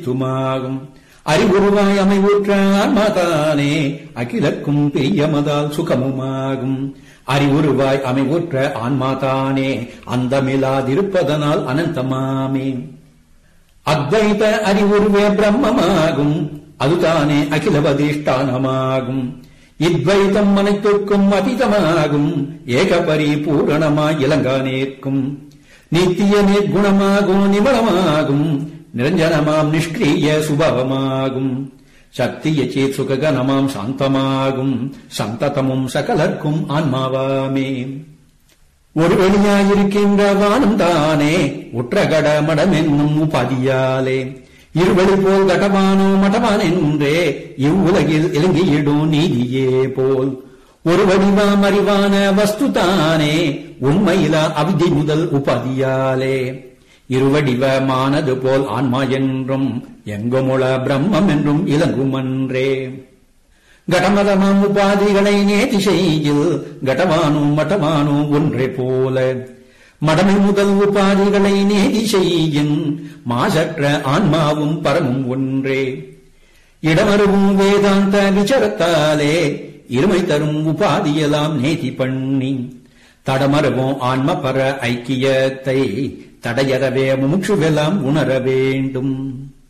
துமாகும் அறிவுருவாய் அமைவுற்ற ஆன்மாதானே அகிலக்கும் பெரியமதால் சுகமுமாகும் அறிவுருவாய் அமைவுற்ற ஆன்மாதானே அந்தமில்லாதிருப்பதனால் அனந்தமாமே அத்வைத அறிவுருவே பிரம்மமாகும் அதுதானே அகிலவதிஷ்டானமாகும் இத்வைதம் அனைத்துக்கும் அதீதமாகும் ஏக பரிபூரணமாய் இளங்கானேற்கும் நித்திய நிர்குணமாகும் நிபலமாகும் நிரஞ்சனமாம் நிஷ்கிரிய சுபவமாகும் சக்திய சேத் சுககனமாம் சாந்தமாகும் சந்ததமும் சகலர்க்கும் ஆன்மாவாமே ஒரு வெளியாயிருக்கின்ற வானம் தானே உற்றகட மடமென்னும் உபாதியாலே இருவழி போல் கடமானோ மடமான் என்றே இவ்வுலகில் இலங்கியிடும் நீதியே போல் ஒரு வடிவாம் அறிவான வஸ்து தானே உண்மையிலா அவிதி முதல் உபாதியாலே இருவடிவமானது போல் ஆன்மா என்றும் எங்குமுள பிரம்மம் என்றும் இலங்குமன்றே கடமதமாம் உபாதிகளை நேதி செய்யில் கடவானும் மட்டமானும் ஒன்றே போல மடமை முதல் உபாதிகளை நேதி செய்யின் மாசற்ற ஆன்மாவும் பரமும் ஒன்றே இடமருவும் வேதாந்த விசாரத்தாலே இருமை தரும் உபாதியெல்லாம் நேதி பண்ணி தடமருவும் ஆன்ம பர ஐக்கியத்தை தடையறவே முமுட்சுவெல்லாம் உணர வேண்டும்